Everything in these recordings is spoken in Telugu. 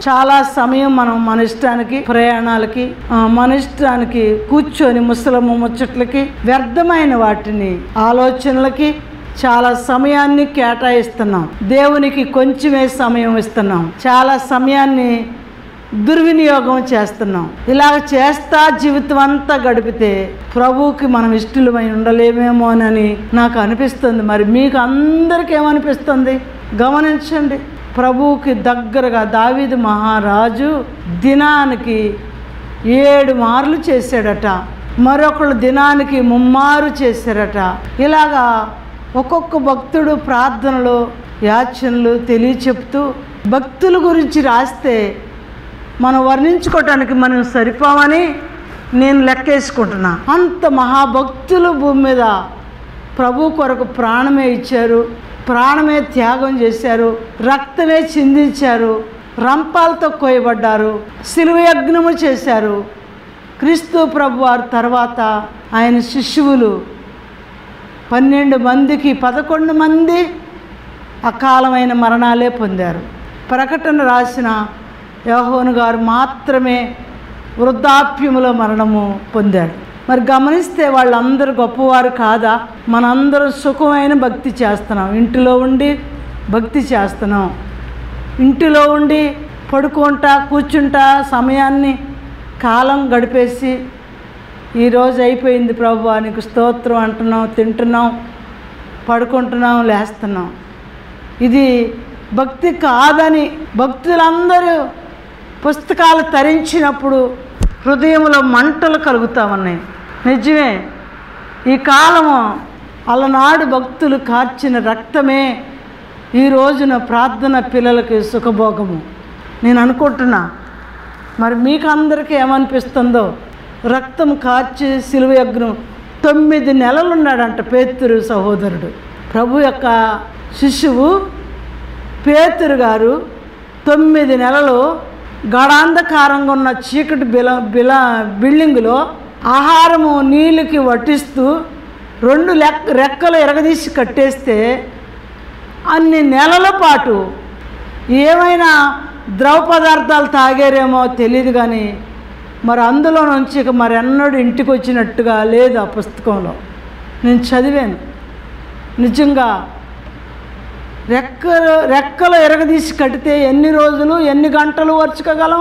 చాలా సమయం మనం మన ఇష్టానికి ప్రయాణాలకి ఆ, మన ఇష్టానికి కూర్చొని ముసలమ్మ ముచ్చట్లకి వ్యర్థమైన వాటిని ఆలోచనలకి చాలా సమయాన్ని కేటాయిస్తున్నాం దేవునికి కొంచెమే సమయం ఇస్తున్నాం చాలా సమయాన్ని దుర్వినియోగం చేస్తున్నాం ఇలా చేస్తా జీవితం అంతా గడిపితే ప్రభువుకి మనం ఇష్టలమై ఉండలేమేమోనని నాకు అనిపిస్తుంది మరి మీకు అందరికీ ఏమనిపిస్తుంది గమనించండి ప్రభువుకి దగ్గరగా దావీదు మహారాజు దినానికి ఏడు మార్లు చేశాడట మరొకళ్ళు దినానికి ముమ్మారు చేశారట ఇలాగా ఒక్కొక్క భక్తుడు ప్రార్థనలు యాచనలు తెలియచెప్తూ భక్తుల గురించి రాస్తే మనం వర్ణించుకోవటానికి మనం సరిపోమని నేను లెక్కేసుకుంటున్నా అంత మహాభక్తులు భూమి మీద ప్రభు కొరకు ప్రాణమే ఇచ్చారు ప్రాణమే త్యాగం చేశారు రక్తమే చిందించారు రంపాలతో కోయబడ్డారు శిలువ యజ్ఞము చేశారు క్రీస్తు ప్రభు వారి తర్వాత ఆయన శిష్యువులు పన్నెండు మందికి పదకొండు మంది అకాలమైన మరణాలే పొందారు ప్రకటన రాసిన యోహోను గారు మాత్రమే వృద్ధాప్యములో మరణము పొందాడు మరి గమనిస్తే వాళ్ళందరూ గొప్పవారు కాదా మనందరం సుఖమైన భక్తి చేస్తున్నాం ఇంటిలో ఉండి భక్తి చేస్తున్నాం ఇంటిలో ఉండి పడుకుంటా కూర్చుంటా సమయాన్ని కాలం గడిపేసి ఈరోజు అయిపోయింది ప్రభు నీకు స్తోత్రం అంటున్నాం తింటున్నాం పడుకుంటున్నాం లేస్తున్నాం ఇది భక్తి కాదని భక్తులందరూ పుస్తకాలు తరించినప్పుడు హృదయంలో మంటలు కలుగుతా ఉన్నాయి నిజమే ఈ కాలము అలనాడు భక్తులు కార్చిన రక్తమే ఈ రోజున ప్రార్థన పిల్లలకి సుఖభోగము నేను అనుకుంటున్నా మరి మీకు అందరికీ ఏమనిపిస్తుందో రక్తం కార్చి సిలువ యజ్ఞం తొమ్మిది నెలలు ఉన్నాడంట పేతురు సహోదరుడు ప్రభు యొక్క శిశువు పేతురు గారు తొమ్మిది నెలలు గడాంధకారంగా ఉన్న చీకటి బిల బిల బిల్డింగులో ఆహారము నీళ్ళకి వడ్డిస్తూ రెండు లెక్క రెక్కలు ఎరగదీసి కట్టేస్తే అన్ని నెలల పాటు ఏమైనా ద్రవ పదార్థాలు తాగారేమో తెలియదు కానీ మరి అందులో నుంచి ఇక మరి ఎన్నడూ ఇంటికి వచ్చినట్టుగా లేదు ఆ పుస్తకంలో నేను చదివాను నిజంగా రెక్కలు రెక్కలు ఎరగదీసి కడితే ఎన్ని రోజులు ఎన్ని గంటలు వరుచుకోగలం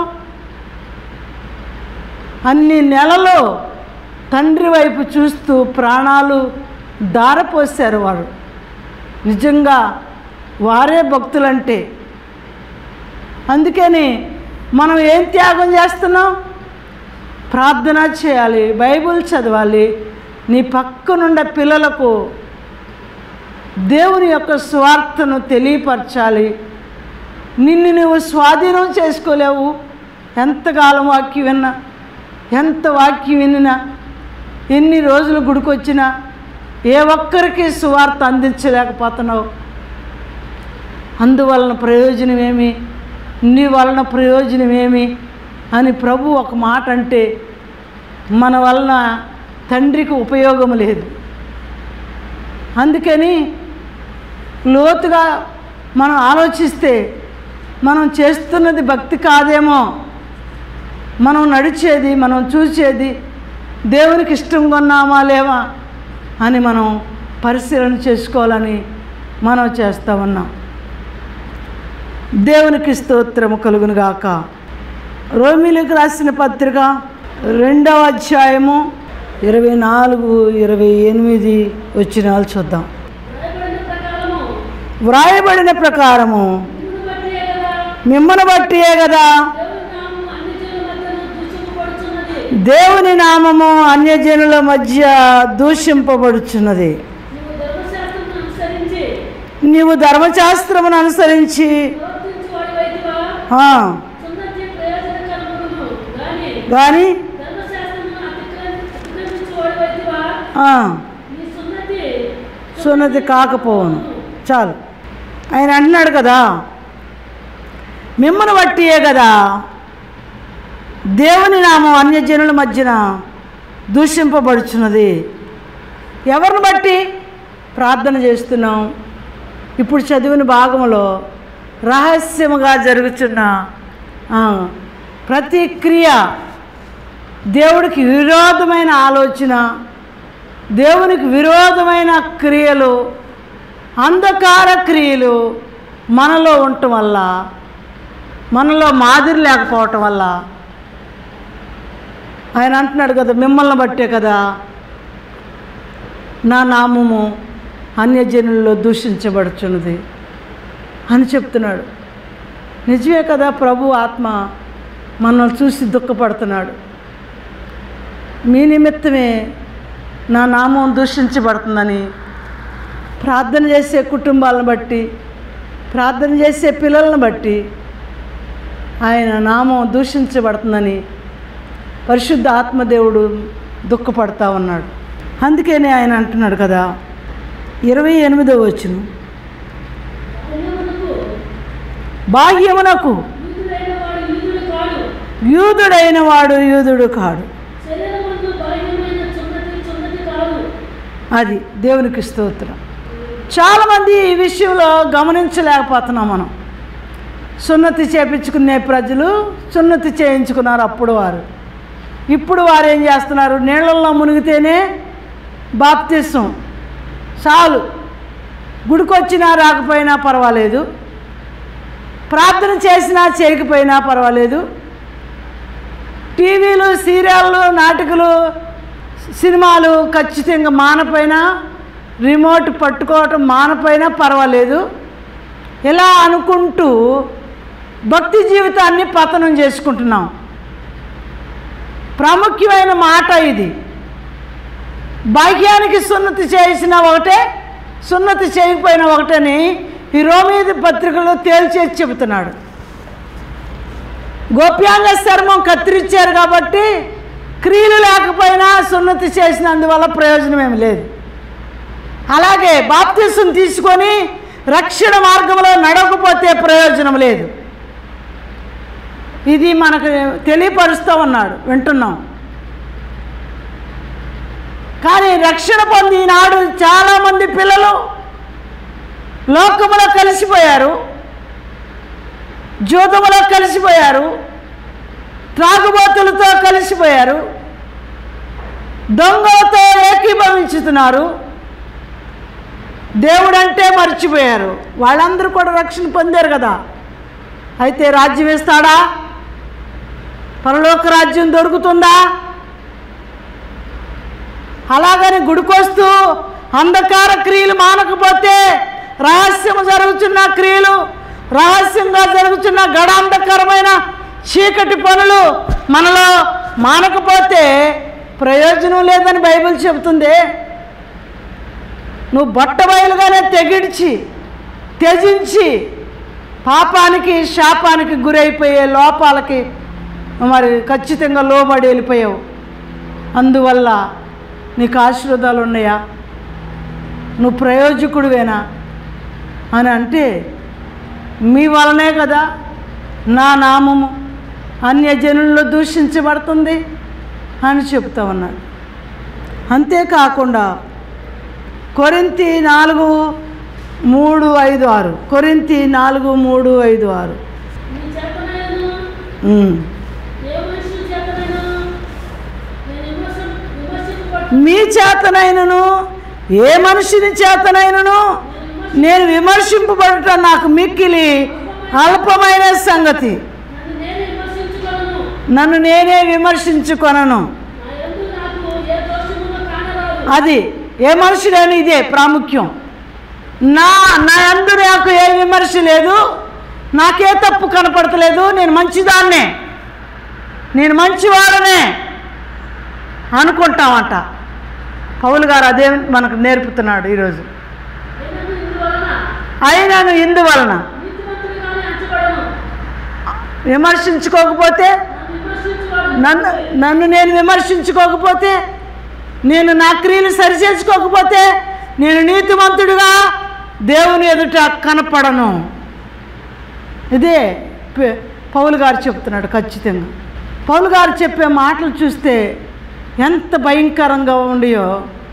అన్ని నెలలు తండ్రి వైపు చూస్తూ ప్రాణాలు దారపోసారు వారు నిజంగా వారే భక్తులంటే అందుకని మనం ఏం త్యాగం చేస్తున్నాం ప్రార్థన చేయాలి బైబిల్ చదవాలి నీ పక్కనుండే పిల్లలకు దేవుని యొక్క స్వార్థను తెలియపరచాలి నిన్ను నువ్వు స్వాధీనం చేసుకోలేవు ఎంతకాలం వాక్యం విన్నా ఎంత వాక్యం వినినా ఎన్ని రోజులు గుడికొచ్చినా ఏ ఒక్కరికి సువార్త అందించలేకపోతున్నావు అందువలన ప్రయోజనమేమి నీ వలన ప్రయోజనమేమి అని ప్రభు ఒక మాట అంటే మన వలన తండ్రికి ఉపయోగం లేదు అందుకని లోతుగా మనం ఆలోచిస్తే మనం చేస్తున్నది భక్తి కాదేమో మనం నడిచేది మనం చూసేది దేవునికి ఇష్టంగా ఉన్నామా లేవా అని మనం పరిశీలన చేసుకోవాలని మనం చేస్తూ ఉన్నాం దేవునికి స్తోత్రము కలుగును గాక రోమిలకు రాసిన పత్రిక రెండవ అధ్యాయము ఇరవై నాలుగు ఇరవై ఎనిమిది వచ్చినాలు చూద్దాం వ్రాయబడిన ప్రకారము వ్రాయబడిన ప్రకారము మిమ్మల్ని బట్టియే కదా దేవుని నామము అన్ని జనుల మధ్య దూషింపబడుచున్నది దేవుని నామం అన్య జనుల మధ్య దూషింపబడుచున్నది నీవు ధర్మశాస్త్రమును అనుసరించి నీవు ధర్మశాస్త్రమును అనుసరించి ప్రవర్తించువాడివైతివా ఆ, సున్నతి ప్రయోజనకరమును గాని కానీ ధర్మశాస్త్రమును అతిక్రమి- అతిక్రమించువాడివైతివా ఆ, నీ సున్నతి సున్నతి కాకపోవును చాలు ఆయన అంటున్నాడు కదా మిమ్మల్ని బట్టియే కదా దేవుని నామం అన్యజనుల మధ్యన దూషింపబడుచున్నది ఎవరిని బట్టి ప్రార్థన చేస్తున్నాం ఇప్పుడు చదివిన భాగంలో రహస్యముగా జరుగుతున్న ఆ, ప్రతి క్రియ దేవుడికి విరోధమైన ఆలోచన దేవునికి విరోధమైన క్రియలు అంధకార క్రియలు మనలో ఉండటం వల్ల మనలో మాదిరి లేకపోవటం వల్ల ఆయన అంటున్నాడు కదా మిమ్మల్ని బట్టే కదా నా నామము అన్యజనుల్లో దూషించబడుచున్నది అని చెప్తున్నాడు నిజమే కదా ప్రభు ఆత్మ మనల్ని చూసి దుఃఖపడుతున్నాడు మీ నిమిత్తమే నా నామం దూషించబడుతుందని ప్రార్థన చేసే కుటుంబాలను బట్టి ప్రార్థన చేసే పిల్లలను బట్టి ఆయన నామం దూషించబడుతుందని పరిశుద్ధ ఆత్మదేవుడు దుఃఖపడతా ఉన్నాడు అందుకనే ఆయన అంటున్నాడు కదా ఇరవై ఎనిమిదో వచ్చును బాహ్యమునకు యూదుడైన వాడు యూదుడు కాడు యూదుడైన వాడు యూదుడు కాడు శరీరమందు బలహీనమైన చున్నతి చున్నతి కాదు అది దేవునికి స్తోత్రం చాలామంది ఈ విషయంలో గమనించలేకపోతున్నాం మనం సున్నతి చేపించుకునే ప్రజలు సున్నతి చేయించుకున్నారు అప్పుడు వారు ఇప్పుడు వారు ఏం చేస్తున్నారు నీళ్ళల్లో మునిగితేనే బాప్తిసం చాలు గుడికొచ్చినా రాకపోయినా పర్వాలేదు ప్రార్థన చేసినా చేయకపోయినా పర్వాలేదు టీవీలు సీరియళ్ళు నాటకాలు సినిమాలు ఖచ్చితంగా మానపోయినా రిమోట్ పట్టుకోవటం మానపోయినా పర్వాలేదు ఇలా అనుకుంటూ భక్తి జీవితాన్ని పతనం చేసుకుంటున్నాం ప్రాముఖ్యమైన మాట ఇది భాగ్యానికి సున్నతి చేసిన ఒకటే సున్నతి చేయకపోయినా ఒకటని ఈ రోమీది పత్రికలో తేల్చేసి చెబుతున్నాడు గోప్యాంగ చర్మం కత్తిరించారు కాబట్టి క్రియలు లేకపోయినా సున్నతి చేసినందువల్ల ప్రయోజనం ఏమి లేదు అలాగే బాప్తిసం తీసుకొని రక్షణ మార్గంలో నడవకపోతే ప్రయోజనం లేదు ఇది మనకు తెలియపరుస్తూ ఉన్నాడు వింటున్నాం కానీ రక్షణ పొంది ఈనాడు చాలామంది పిల్లలు లోకములో కలిసిపోయారు జూతములో కలిసిపోయారు త్రాగుబోతులతో కలిసిపోయారు దొంగలతో ఏకీభవించుతున్నారు దేవుడంటే మర్చిపోయారు వాళ్ళందరూ కూడా రక్షణ పొందారు కదా అయితే రాజ్యం ఇస్తాడా పరలోక రాజ్యం దొరుకుతుందా అలాగని గుడికొస్తూ అంధకార క్రియలు మానకపోతే రహస్యం జరుగుతున్న క్రియలు రహస్యంగా జరుగుతున్న గడాంధకరమైన చీకటి పనులు మనలో మానకపోతే ప్రయోజనం లేదని బైబిల్ చెబుతుంది నువ్వు బట్టబయలుగానే తెగిడ్చి త్యజించి పాపానికి శాపానికి గురైపోయే లోపాలకి మరి ఖచ్చితంగా లోబడి వెళ్ళిపోయావు అందువల్ల నీకు ఆశీర్వాదాలు ఉన్నాయా నువ్వు ప్రయోజకుడివేనా అని అంటే మీ వలనే కదా నా నామము అన్యజనుల్లో దూషించబడుతుంది అని చెప్తా ఉన్నాడు అంతేకాకుండా కొరింతి నాలుగు మూడు ఐదు ఆరు కొరింతి నాలుగు మూడు ఐదు ఆరు నీ చేతనైనను ఉమ్. ఏ మనుషుల చేతనైనను నేను విమర్శ విమర్శింపబడు మీ చేతనైనను ఏ మనిషిని చేతనైనను నేను విమర్శింపబడట నాకు మిక్కిలి అల్పమైన సంగతి నన్ను నేనే విమర్శించుకొనను నన్ను నేనే విమర్శించుకొనను నా యందు నాకు ఏ దోషమును కానరాదు అది ఏ మనుషుడని ఇదే ప్రాముఖ్యం నా నా అందు నాకు ఏ విమర్శ లేదు నాకే తప్పు కనపడతలేదు నేను మంచిదాన్నే నేను మంచివాడనే అనుకుంటామంట పౌలు గారు అదే మనకు నేర్పుతున్నాడు ఈరోజు అయినను ఇందువలన అయినను ఇందువలన నీతిమంతుడిగానే అంచబడను విమర్శించుకోకపోతే నన్ను విమర్శించువాడు నన్ను నన్ను నేను విమర్శించుకోకపోతే నేను నా క్రియలు సరిచేసుకోకపోతే నేను నీతిమంతుడిగా దేవుని ఎదుట కనపడను ఇదే పె- పౌలు గారు చెప్తున్నాడు ఖచ్చితంగా పౌలు గారు చెప్పే మాటలు చూస్తే ఎంత భయంకరంగా ఉండియో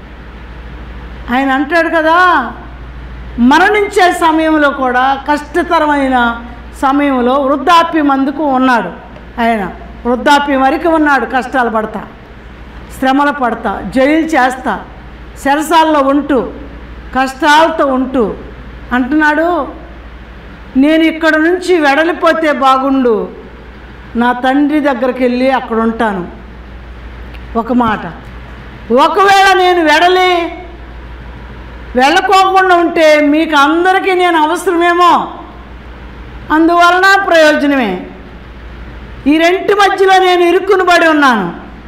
ఆయన అంటాడు కదా మరణించే సమయంలో కూడా కష్టతరమైన సమయంలో వృద్ధాప్యం అందుకు ఉన్నాడు ఆయన వృద్ధాప్యం వరకు ఉన్నాడు కష్టాలు పడతా శ్రమలు పడతా జైలు చేస్తా చెరసాల్లో ఉంటూ కష్టాలతో ఉంటూ అంటున్నాడు నేను ఇక్కడ నుంచి వెడలిపోతే బాగుండు నా తండ్రి దగ్గరికి వెళ్ళి అక్కడ ఉంటాను ఒక మాట ఒకవేళ నేను వెడలి వెళ్ళకోకుండా ఉంటే మీకు అందరికీ నేను అవసరమేమో అందువలన ప్రయోజనమే ఈ రెంటి మధ్యలో నేను ఇరుక్కుని పడి ఉన్నాను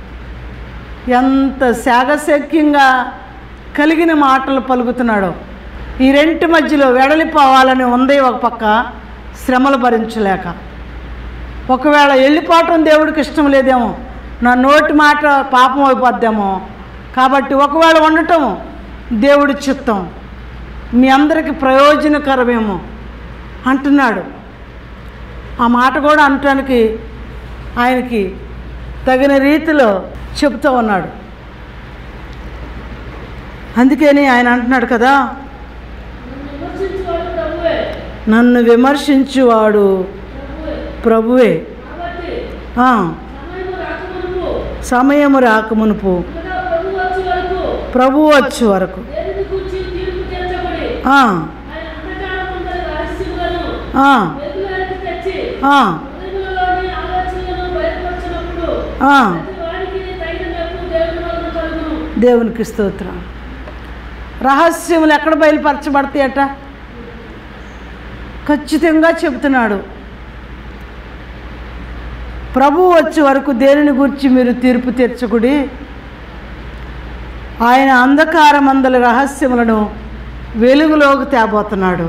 ఎంత శాగశక్యంగా కలిగిన మాటలు పలుకుతున్నాడో ఈ రెంటి మధ్యలో వెడలిపోవాలని ఉంది ఒక పక్క శ్రమలు భరించలేక ఒకవేళ వెళ్ళిపోవటం దేవుడికి ఇష్టం లేదేమో నా నోటి మాట పాపం అయిపోద్దేమో కాబట్టి ఒకవేళ ఉండటం దేవుడి చిత్తం మీ అందరికీ ప్రయోజనకరమేమో అంటున్నాడు ఆ మాట కూడా అనటానికి ఆయనకి తగిన రీతిలో చెప్తూ ఉన్నాడు అందుకని ఆయన అంటున్నాడు కదా విమర్శించువాడు ప్రభువే నన్ను విమర్శించువాడు ప్రభువే ప్రభువే కాబట్టి ఆ, సమయము రాకమునుపు సమయము రాకమునుపు అనగా ప్రభు వచ్చే వరకు ప్రభు వచ్చే వరకు దేనిని గూర్చి తీర్పు తీర్చబడి ఆ, ఆయన అంధకారమందరి రహస్యములను ఆ, వెలుగులోకి తెచ్చి ఆ, హృదయములలోని ఆలోచనలను బయలుపరచినప్పుడు ఆ. ప్రతి వాడికి తగిన మెప్పు దేవుని వలన కలుగును దేవునికి స్తోత్రం రహస్యములు ఎక్కడ బయలుపరచబడతాయట ఖచ్చితంగా చెబుతున్నాడు ప్రభు వచ్చే వరకు దేనిని గురించి మీరు తీర్పు తీర్చకుడి ఆయన అంధకారమందల రహస్యములను వెలుగులోకి తేబోతున్నాడు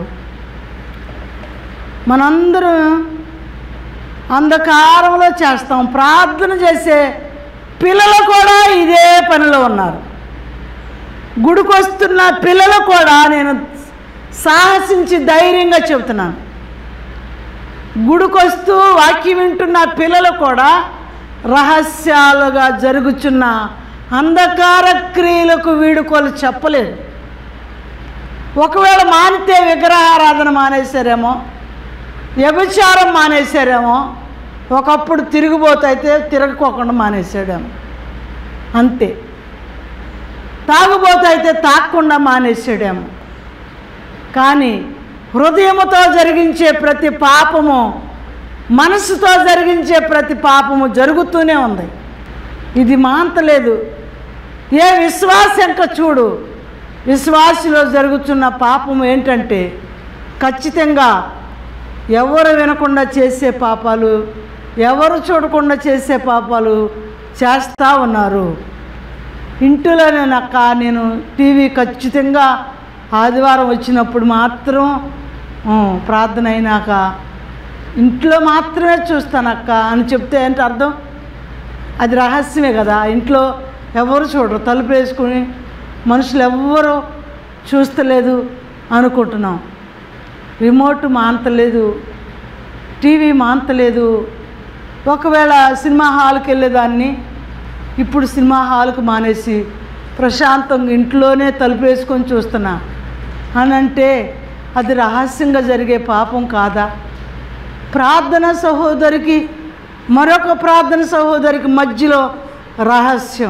మనందరం అంధకారంలో చేస్తాం ప్రార్థన చేసే పిల్లలు కూడా ఇదే పనిలో ఉన్నారు గుడికొస్తున్న పిల్లలు కూడా నేను సాహసించి ధైర్యంగా చెబుతున్నాను గుడికొస్తూ వాక్యం వింటున్న పిల్లలు కూడా రహస్యాలుగా జరుగుచున్న అంధకార క్రియలకు వీడుకోలు చెప్పలేదు ఒకవేళ మానితే విగ్రహారాధన మానేశారేమో వ్యభిచారం మానేశారేమో ఒకప్పుడు తిరిగిపోతైతే తిరగకోకుండా మానేశాడేమో అంతే తాగుబోతైతే తాగకుండా మానేసాడేమో కానీ హృదయముతో జరిగించే ప్రతి పాపము మనసుతో జరిగించే ప్రతి పాపము జరుగుతూనే ఉంది ఇది మాంతలేదు ఏ విశ్వాసంక చూడు విశ్వాసిలో జరుగుతున్న పాపం ఏంటంటే ఖచ్చితంగా ఎవరు వినకుండా చేసే పాపాలు ఎవరు చూడకుండా చేసే పాపాలు చేస్తూ ఉన్నారు ఇంటిలోనే నక్క నేను టీవీ ఖచ్చితంగా ఆదివారం వచ్చినప్పుడు మాత్రం ఆ, ప్రార్థన అయినాక ఇంట్లో మాత్రమే చూస్తానక్క అని చెప్తే ఏంటి అర్థం అది రహస్యమే కదా ఇంట్లో ఎవరు చూడరు తలుపు వేసుకుని మనుషులు ఎవ్వరు చూస్తలేదు అనుకుంటున్నాం రిమోట్ మాంతలేదు టీవీ మాంతలేదు ఒకవేళ సినిమా హాల్కి వెళ్ళేదాన్ని ఇప్పుడు సినిమా హాల్కి మానేసి ప్రశాంతంగా ఇంట్లోనే తలుపు వేసుకొని చూస్తున్నా అని అంటే అది రహస్యంగా జరిగే పాపం కాదా ప్రార్థన సహోదరికి మరొక ప్రార్థన సహోదరికి మధ్యలో రహస్యం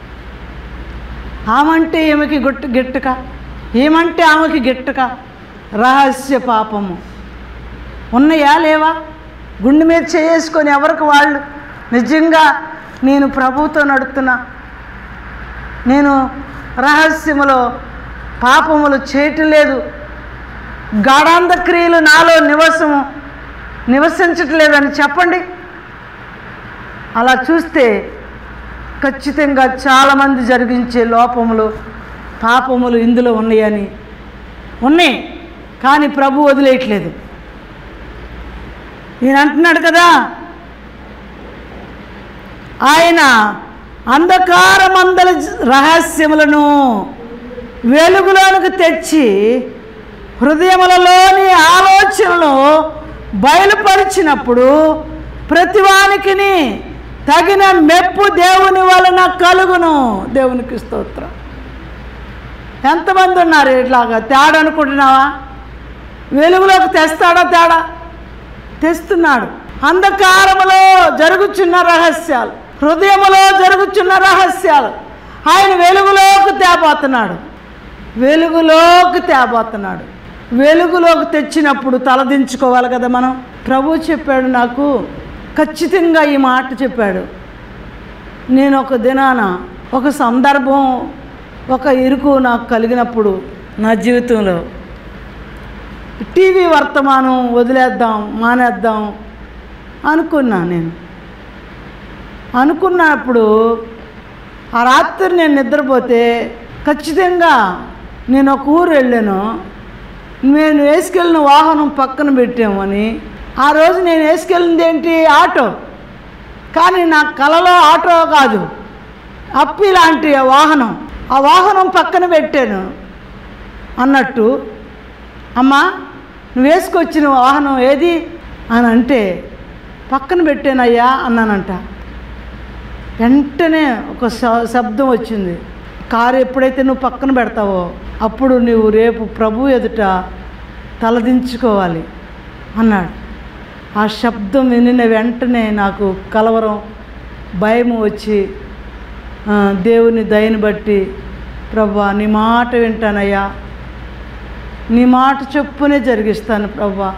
ఆమంటే ఈమెకి గుట్టు గిట్టుక ఏమంటే ఆమెకి గిట్టుక రహస్య పాపము ఉన్నాయా లేవా గుండె మీద చేసుకొని ఎవరికి వాళ్ళు నిజంగా నేను ప్రభుతో నడుతున్నా నేను రహస్యములో పాపములు చేయటం లేదు గాఢాంధ క్రియలు నాలో నివసము నివసించట్లేదని చెప్పండి అలా చూస్తే ఖచ్చితంగా చాలామంది జరిగించే లోపములు పాపములు ఇందులో ఉన్నాయని ఉన్నాయి కానీ ప్రభు వదిలేయట్లేదు నేను అంటున్నాడు కదా ఆయన అంధకారమందల రహస్యములను వెలుగులోనికి తెచ్చి హృదయములలోని ఆలోచనలు బయలుపరిచినప్పుడు ప్రతివానికిని తగిన మెప్పు దేవుని వలన కలుగును దేవునికి స్తోత్రం ఎంతమంది ఉన్నారు ఇట్లాగా తేడా అనుకుంటున్నావా వెలుగులోకి తెస్తాడా తేడా తెస్తున్నాడు అంధకారములో జరుగుచున్న రహస్యాలు హృదయములో జరుగుచున్న రహస్యాలు ఆయన వెలుగులోకి తేబోతున్నాడు వెలుగులోకి తేబోతున్నాడు వెలుగులోకి తెచ్చినప్పుడు తలదించుకోవాలి కదా మనం ప్రభు చెప్పాడు నాకు ఖచ్చితంగా ఈ మాట చెప్పాడు నేను ఒక దినాన ఒక సందర్భం ఒక ఇరుకు నాకు కలిగినప్పుడు నా జీవితంలో టీవీ వర్తమానం వదిలేద్దాం మానేద్దాం అనుకున్నా నేను అనుకున్నప్పుడు ఆ రాత్రి నేను నిద్రపోతే ఖచ్చితంగా నేను ఒక ఊరు వెళ్ళాను నేను వేసుకెళ్ళిన వాహనం పక్కన పెట్టామని ఆ రోజు నేను వేసుకెళ్ళింది ఏంటి ఆటో కానీ నా కలలో ఆటో కాదు అప్పి లాంటి ఆ వాహనం ఆ వాహనం పక్కన పెట్టాను అన్నట్టు అమ్మా నువ్వు వేసుకొచ్చిన వాహనం ఏది అని అంటే పక్కన పెట్టానయ్యా అన్నానంట వెంటనే ఒక శ- శబ్దం వచ్చింది కారు ఎప్పుడైతే నువ్వు పక్కన పెడతావో అప్పుడు నువ్వు రేపు ప్రభు ఎదుట తలదించుకోవాలి అన్నాడు ఆ శబ్దం వినిన వెంటనే నాకు కలవరం భయం వచ్చి ఆ, దేవుని దయని బట్టి ప్రభా నీ మాట వింటానయ్యా నీ మాట చొప్పునే జరిగిస్తాను ప్రభా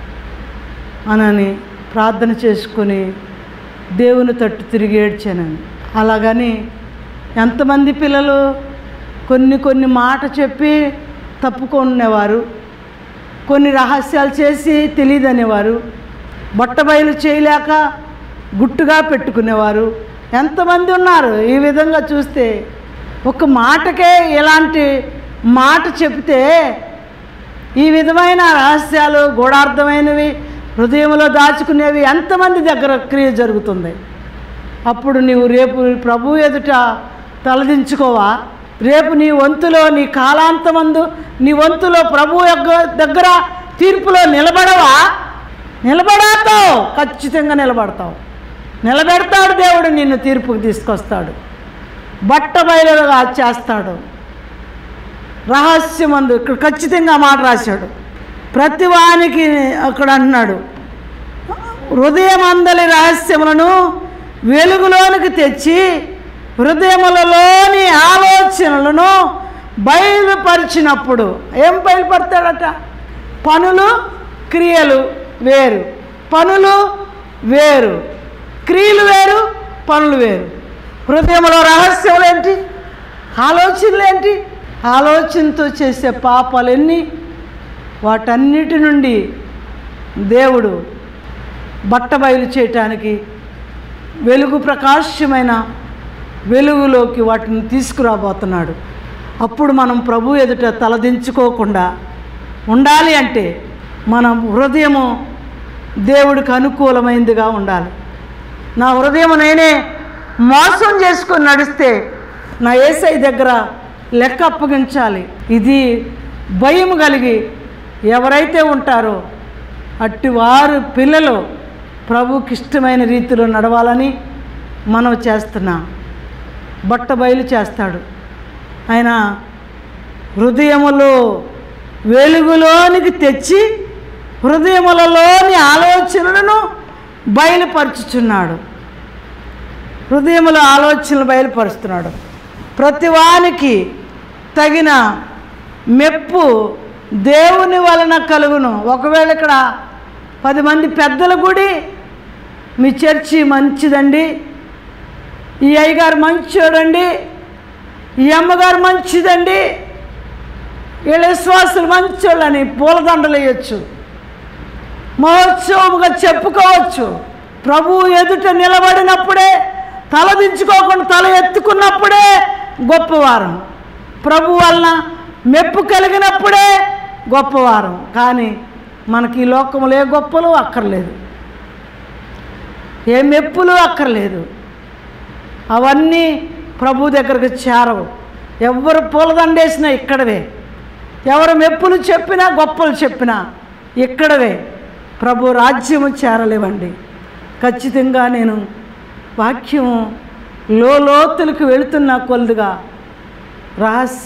అనని ప్రార్థన చేసుకుని దేవుని తట్టు తిరిగి ఏడ్చానని అలాగని ఎంతమంది పిల్లలు కొన్ని కొన్ని మాట చెప్పి తప్పుకునేవారు కొన్ని రహస్యాలు చేసి తెలియదనేవారు బట్టబయలు చేయలేక గుట్టుగా పెట్టుకునేవారు ఎంతమంది ఉన్నారు ఈ విధంగా చూస్తే ఒక మాటకే ఇలాంటి మాట చెప్తే ఈ విధమైన రహస్యాలు గూఢార్థమైనవి హృదయంలో దాచుకునేవి ఎంతమంది దగ్గర క్రియ జరుగుతుంది అప్పుడు నీవు రేపు ప్రభు ఎదుట తలదించుకోవా రేపు నీ వంతులో నీ కాలాంతమందు నీ వంతులో ప్రభు యొక్క దగ్గర తీర్పులో నిలబడవా నిలబడతావు ఖచ్చితంగా నిలబడతావు నిలబెడతాడు దేవుడు నిన్ను తీర్పుకు తీసుకొస్తాడు బట్ట బయలుగా చేస్తాడు రహస్యమందు ఇక్కడ ఖచ్చితంగా ఆ మాట రాశాడు ప్రతి వానికి అక్కడ అంటున్నాడు హృదయం అందలి రహస్యములను వెలుగులోనికి తెచ్చి హృదయములలోని ఆలోచనలను బయలుపరిచినప్పుడు ఏం బయలుపడతాడట పనులు క్రియలు వేరు పనులు వేరు క్రియలు వేరు పనులు వేరు హృదయంలో రహస్యములు ఏంటి ఆలోచనలు ఏంటి ఆలోచనతో చేసే పాపాలు ఎన్ని వాటన్నిటి నుండి దేవుడు బట్టబయలు చేయటానికి వెలుగు ప్రకాశమైన వెలుగులోకి వాటిని తీసుకురాబోతున్నాడు అప్పుడు మనం ప్రభు ఎదుట తలదించుకోకుండా ఉండాలి అంటే మన హృదయము దేవుడికి అనుకూలమైందిగా ఉండాలి నా హృదయం నేనే మోసం చేసుకొని నడిస్తే నా ఏసై దగ్గర లెక్క అప్పగించాలి ఇది భయం కలిగి ఎవరైతే ఉంటారో అట్టి వారు పిల్లలు ప్రభుకి ఇష్టమైన రీతిలో నడవాలని మనం చేస్తున్నాం బట్ట బయలు చేస్తాడు ఆయన హృదయములో వెలుగులోనికి తెచ్చి హృదయములలోని ఆలోచనలను బయలుపరుచుచున్నాడు హృదయములో ఆలోచనలు బయలుపరుస్తున్నాడు ప్రతివానికి తగిన మెప్పు దేవుని వలన కలుగును ఒకవేళ ఇక్కడ పది మంది పెద్దల గుడి మీ చర్చి మంచిదండి ఈ అయ్యగారు మంచోడండి ఈ అమ్మగారు మంచిదండి వీళ్ళ విశ్వాసులు మంచోళ్ళని పూలదండలు వేయచ్చు మహోత్సవముగా చెప్పుకోవచ్చు ప్రభు ఎదుట నిలబడినప్పుడే తలదించుకోకుండా తల ఎత్తుకున్నప్పుడే గొప్పవారం ప్రభు వలన మెప్పు కలిగినప్పుడే గొప్పవారం కానీ మనకి ఈ లోకములో ఏ గొప్పలు అక్కర్లేదు ఏ మెప్పులు అక్కర్లేదు అవన్నీ ప్రభు దగ్గరకు చేరవు ఎవరు పూలదండేసినా ఇక్కడవే ఎవరు మెప్పులు చెప్పినా గొప్పలు చెప్పినా ఇక్కడవే ప్రభు రాజ్యము చేరలేవండి ఖచ్చితంగా నేను వాక్యము లోతులకు వెళుతున్న కొలుదుగా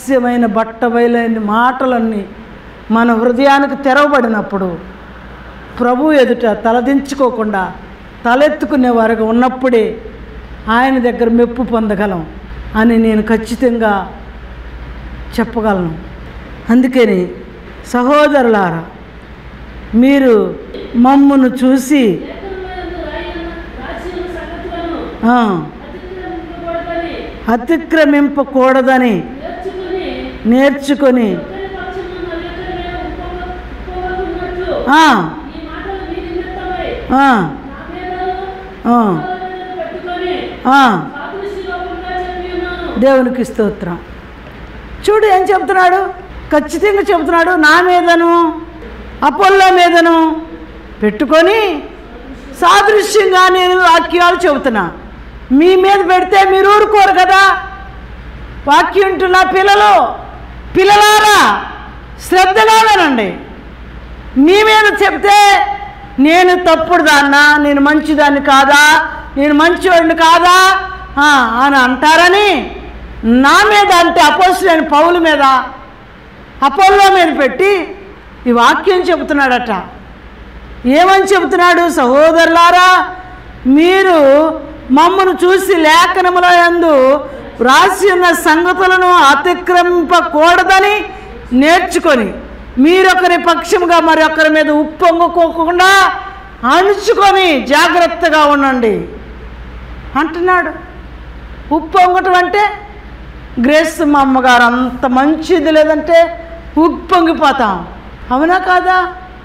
రహస్యమైన బట్టబయలైన మాటలన్నీ మన హృదయానికి తెరవబడినప్పుడు ప్రభు ఎదుట తలదించుకోకుండా తలెత్తుకునే వారుగా ఉన్నప్పుడే ఆయన దగ్గర మెప్పు పొందగలం అని నేను ఖచ్చితంగా చెప్పగలను అందుకని సహోదరులారా మీరు మమ్మును చూసి లేఖనములందు రాయన రాసిన సంగతులను ఆ, అతిక్రమింపకూడదని అతిక్రమింపకూడదని నేర్చుకుని నేర్చుకొని ఒకరి పక్షమున మరొకరి మీద ఉప్పొంగ- ఉప్పొంగుతున్నట్లు ఆ, ఈ మాటలు మీ నిమిత్తమై ఆ, నా మీదను ఆ, వాళ్ళ మీదను పెట్టుకొని ఆ. సాదృశ్య రూపంగా చెప్పి ఉన్నాను దేవునికి స్తోత్రం చూడు ఏం చెప్తున్నాడు ఖచ్చితంగా చెప్తున్నాడు నా మీదను అపోల్లో మీదను పెట్టుకొని సాదృశ్యంగా నేను వాక్యాలు చెబుతున్నా మీ మీద పెడితే మీరు ఊరుకోరు కదా వాక్యం వింటున్న పిల్లలు పిల్లలారా శ్రద్ధగా వినండి మీ మీద చెప్తే నేను తప్పుడు దాన్నా నేను మంచిదాన్ని కాదా నేను మంచివాడిని కాదా ఆ, అని అంటారని నా మీద అంటే అపోసులేని పౌల మీద అపోల్లో మీద పెట్టి ఈ వాక్యం చెబుతున్నాడట ఏమని చెబుతున్నాడు సహోదరులారా మీరు మమ్మను చూసి లేఖనముల యందు వ్రాసి ఉన్న సంగతులను అతిక్రమింపకూడదని నేర్చుకొని మీరొకరి పక్షముగా మరొకరి మీద ఉప్పొంగుకోకుండా అణుచుకొని జాగ్రత్తగా ఉండండి అంటున్నాడు ఉప్పొంగటం అంటే గ్రేస్ మా అమ్మగారు అంత మంచిది లేదంటే ఉప్పొంగిపోతాం అవునా కాదా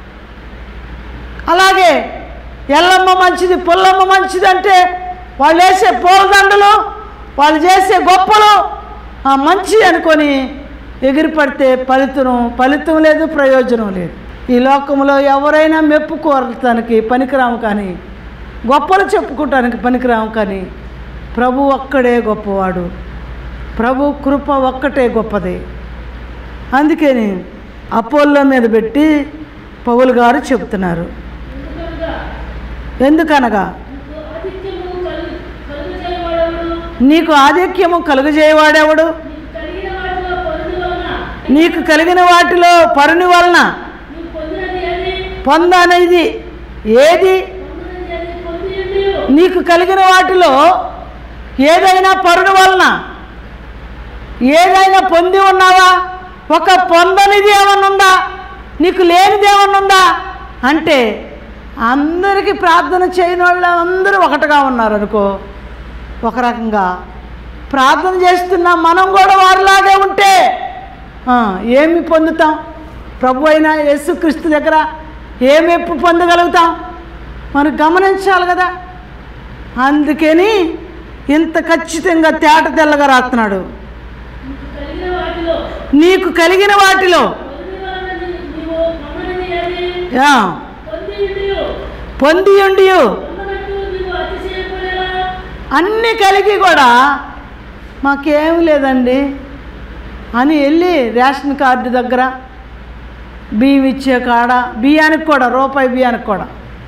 అలాగే ఎల్లమ్మ మంచిది పుల్లమ్మ మంచిది అంటే వాళ్ళు వేసే పూలదండలు వాళ్ళు చేసే గొప్పలు ఆ మంచి అనుకొని ఎగిరిపడితే ఫలితం ఫలితం లేదు ప్రయోజనం లేదు ఈ లోకంలో ఎవరైనా మెప్పుకోరటానికి పనికిరాము కానీ గొప్పలు చెప్పుకోవటానికి పనికిరాము కానీ ప్రభు ఒక్కడే గొప్పవాడు ప్రభు కృప ఒక్కటే గొప్పది అందుకని అపోల్లో మీద పెట్టి పౌలు గారు చెబుతున్నారు ఎందుకనగా ఎందుకనగా నీకు ఆధిక్యము కలుగు కలుగజేయవాడెవడు నీకు ఆధిక్యము కలుగజేయవాడెవడు నీకు కలిగిన వాటిలో పరుని నీకు కలిగిన వాటిలో పరుని వలన వలన నీకు పొందినది ఏది పొందనేది ఏది పొందినది ఏది పొంది ఉండియు. నీకు కలిగిన వాటిలో ఏదైనా పరుని వలన ఏదైనా పొంది ఉన్నావా ఒక పొందనిది ఏమన్నా ఉందా నీకు లేనిది ఏమన్నా ఉందా అంటే అందరికీ ప్రార్థన చేయని వాళ్ళు అందరూ ఒకటిగా ఉన్నారు అనుకో ఒక రకంగా ప్రార్థన చేస్తున్న మనం కూడా వారిలాగే ఉంటే ఆ, ఏమి పొందుతాం ప్రభు అయిన యేసుక్రీస్తు దగ్గర ఏమి ఎప్పుడు పొందగలుగుతాం మనం గమనించాలి కదా అందుకని ఇంత ఖచ్చితంగా తేట తెల్లగా రాస్తున్నాడు నీకు కలిగిన వాటిలో నీకు కలిగిన వాటిలో పొంది వలన నీ- నీవు పొందనిది ఏది ఆ, పొంది ఉండియు. పొంది ఉండి పొందనట్టు నీవు అతిశయపడేలా అన్నీ కలిగి కూడా మాకేం లేదండి అని వెళ్ళి రేషన్ కార్డు దగ్గర బియ్యం ఇచ్చే కాడ బియ్యానికి కూడా రూపాయి బియ్యానికి కూడా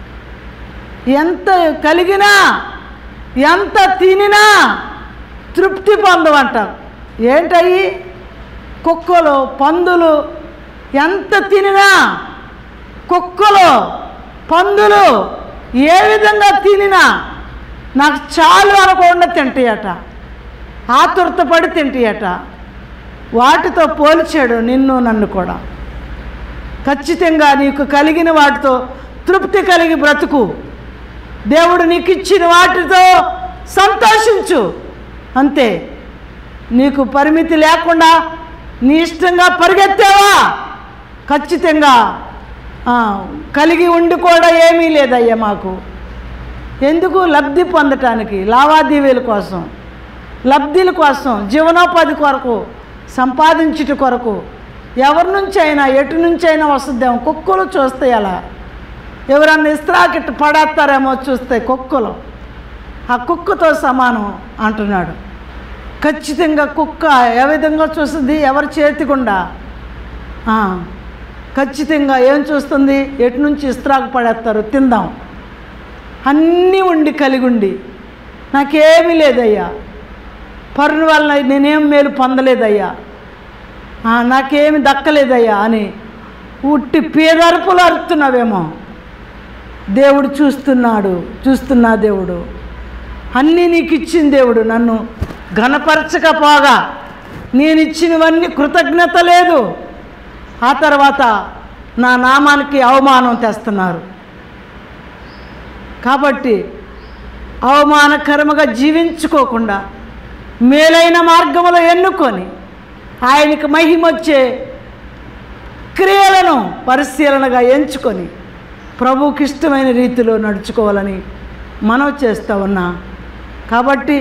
ఎంత కలిగినా ఎంత తినినా తృప్తి పొందమంటారు ఏంటయ్యి కుక్కలు పందులు ఎంత తినినా కుక్కలు పందులు ఏ విధంగా తినినా నాకు చాలు అనకుండా తింటాయట ఆతురతపడి తింటాయట వాటితో పోల్చాడు నిన్ను నన్ను కూడా ఖచ్చితంగా నీకు కలిగిన వాటితో తృప్తి కలిగి బ్రతుకు దేవుడు నీకు ఇచ్చిన వాటితో సంతోషించు అంతే నీకు పరిమితి లేకుండా నీ ఇష్టంగా పరిగెత్తావా ఖచ్చితంగా ఆ, కలిగి ఉండి కూడా ఏమీ లేదయ్యా మాకు ఎందుకు లబ్ధి పొందటానికి లావాదేవీల కోసం లబ్ధిల కోసం జీవనోపాధి కొరకు సంపాదించుట కొరకు ఎవరి నుంచి అయినా ఎటు నుంచి అయినా వస్తుందేమో కుక్కలు చూస్తాయి అలా ఎవరన్నా ఇస్త్రాకిట్ పడేస్తారేమో చూస్తే కుక్కలు ఆ కుక్కతో సమానం అంటున్నాడు ఖచ్చితంగా కుక్క ఏ విధంగా చూస్తుంది ఎవరి చేతి గుండా ఆ, ఖచ్చితంగా ఏం చూస్తుంది ఎటు నుంచి ఇస్త్రాకు పడేస్తారు తిందాం అన్నీ ఉండి కలిగి ఉండి నాకేమీ లేదయ్యా పరుని వలన నేనేం మేలు పొందలేదయ్యా ఆ, నాకేమి దక్కలేదయ్యా అని ఉట్టి పేదరుపులు అరుతున్నావేమో దేవుడు చూస్తున్నాడు చూస్తున్నా దేవుడు అన్నీ నీకు ఇచ్చిన దేవుడు నన్ను ఘనపరచకపోగా నేను ఇచ్చినవన్నీ కృతజ్ఞత లేదు ఆ తర్వాత నా నామానికి అవమానం తెస్తున్నారు కాబట్టి అవమానకరముగా జీవించుకోకుండా మేలైన మార్గములో ఎన్నుకొని ఆయనకి మహిమొచ్చే క్రియలను పరిశీలనగా ఎంచుకొని ప్రభువుకి ఇష్టమైన రీతిలో నడుచుకోవాలని మనం చేస్తూ ఉన్నా కాబట్టి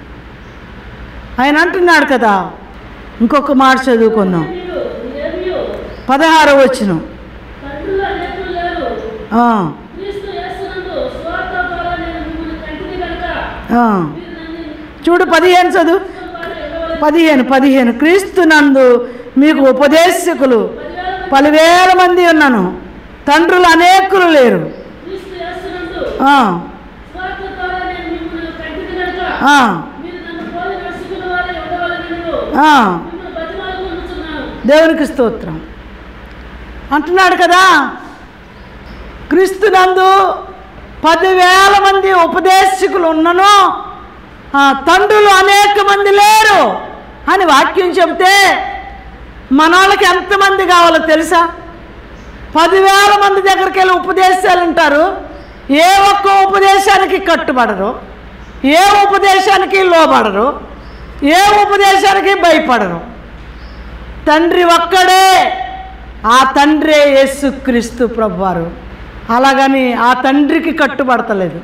ఆయన అంటున్నాడు కదా ఇంకొక మాట చదువుకుందాం మీరు మీరేమియో పదహారు వచ్చిన తండ్రులు అనేకులు లేరు క్రీస్తు యేసునందు స్వార్థ ద్వారా నేను మిమ్మల్ని కంటిని కనుక మీరు నన్ను చూడు పదిహేను చదువు పాటు ఎగవలె పదిహేను పదిహేను క్రీస్తునందు మీకు ఉపదేశకులు పదివేల మంది ఉన్నాను తండ్రులు అనేకులు లేరు క్రీస్తు యేసునందు ఆ, స్వార్థ ద్వారా నేను మిమ్మల్ని కంటిని కనుక ఆ, మీరు నన్ను పోలి నడుచుకున్న వారు ఉండవలనని ఆ. మిమ్మల్ని బతిమాలుకుంటున్నాను దేవునికి స్తోత్రం అంటున్నాడు కదా క్రీస్తునందు పదివేల మంది ఉపదేశకులు ఉన్నను ఆ, తండ్రులు అనేక మంది లేరు అని వాక్యం చెబితే మన వాళ్ళకి ఎంతమంది కావాలో తెలుసా పదివేల మంది దగ్గరికి వెళ్ళి ఉపదేశాలు ఉంటారు ఏ ఒక్క ఉపదేశానికి కట్టుబడరు ఏ ఉపదేశానికి లోబడరు ఏ ఉపదేశానికి భయపడరు తండ్రి ఒక్కడే ఆ తండ్రే యేసుక్రీస్తు ప్రభువారు అలాగని ఆ తండ్రికి కట్టుబడతలేదు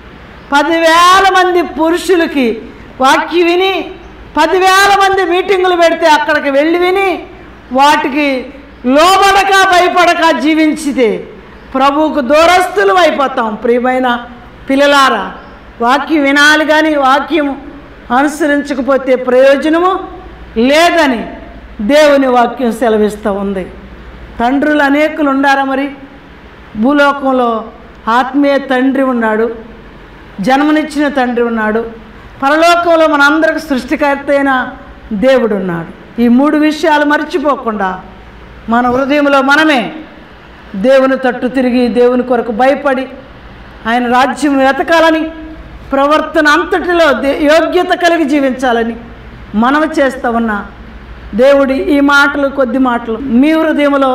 పదివేల మంది పురుషులకి వాక్యం విని పదివేల మంది మీటింగులు పెడితే అక్కడికి వెళ్ళి విని వాటికి లోబడక భయపడక జీవించితే ప్రభువుకు దూరస్తులు అయిపోతాం ప్రియమైన పిల్లలారా వాక్యం వినాలి కానీ వాక్యం అనుసరించకపోతే ప్రయోజనము లేదని దేవుని వాక్యం సెలవిస్తూ ఉంది తండ్రులు అనేకులు ఉండారా మరి భూలోకంలో ఆత్మీయ తండ్రి ఉన్నాడు జన్మనిచ్చిన తండ్రి ఉన్నాడు పరలోకంలో మనందరికి సృష్టికర్త అయిన దేవుడు ఉన్నాడు ఈ మూడు విషయాలు మర్చిపోకుండా మన హృదయంలో మనమే దేవుని తట్టు తిరిగి దేవుని కొరకు భయపడి ఆయన రాజ్యం వెతకాలని ప్రవర్తన అంతటిలో దే- యోగ్యత కలిగి జీవించాలని మనం చేస్తా ఉన్నా దేవుడి ఈ మాటలు కొద్ది మాటలు మీ హృదయంలో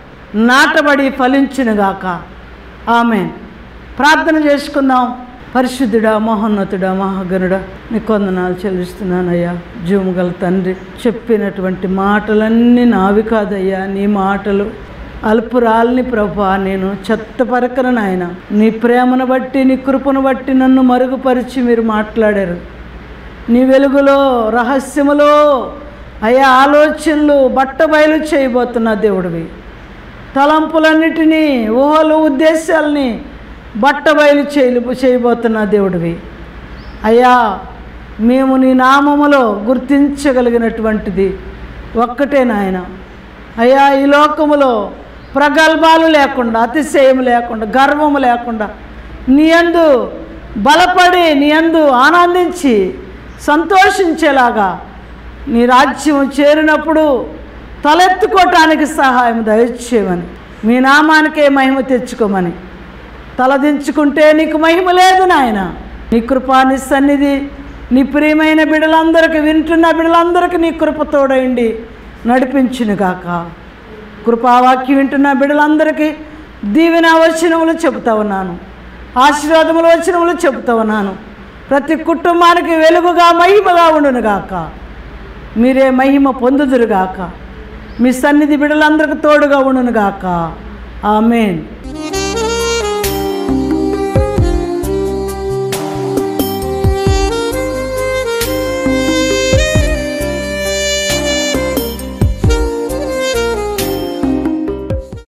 నాటబడి ఫలించునుగాక ఆమె ప్రార్థన చేసుకుందాం పరిశుద్ధుడా మహోన్నతుడా మహాగణుడా నీ కొందనాలు చెల్లిస్తున్నానయ్యా జీవము గల తండ్రి చెప్పినటువంటి మాటలన్నీ నావి కాదయ్యా నీ మాటలు అల్పురాల్ని ప్రభా నేను చెత్తపరకను నాయన నీ ప్రేమను బట్టి నీ కృపను బట్టి నన్ను మరుగుపరిచి మీరు మాట్లాడారు నీ వెలుగులో రహస్యములో అయ్యా ఆలోచనలు బట్టబయలు చేయబోతున్న దేవుడివి తలంపులన్నిటినీ ఊహలు ఉద్దేశాలని బట్టబయలు చేయ చేయబోతున్న దేవుడివి అయ్యా మేము నీ నామములో గుర్తించగలిగినటువంటిది ఒక్కటే నాయన అయ్యా ఈ లోకములో ప్రగల్భాలు లేకుండా అతిశయం లేకుండా గర్వము లేకుండా నీ అందు బలపడి నీ అందు ఆనందించి సంతోషించేలాగా నీ రాజ్యం చేరినప్పుడు తలెత్తుకోవటానికి సహాయం దయచేయమని మీ నామానికే మహిమ తెచ్చుకోమని తలదించుకుంటే నీకు మహిమ లేదు నాయన నీ కృపా నీ సన్నిధి నీ ప్రియమైన బిడ్డలందరికీ వింటున్న బిడ్డలందరికీ నీ కృప తోడైండి నడిపించును గాక కృపావాక్యం వింటున్న బిడ్డలందరికీ దీవెన వచనములు చెబుతా ఉన్నాను ఆశీర్వాదములు వచనములు చెబుతా ఉన్నాను ప్రతి కుటుంబానికి వెలుగుగా మహిమగా ఉండును గాక మీరే మహిమ పొందుదురుగాక మీ సన్నిధి బిడ్డలందరికీ తోడుగా ఉండును గాక ఆమెన్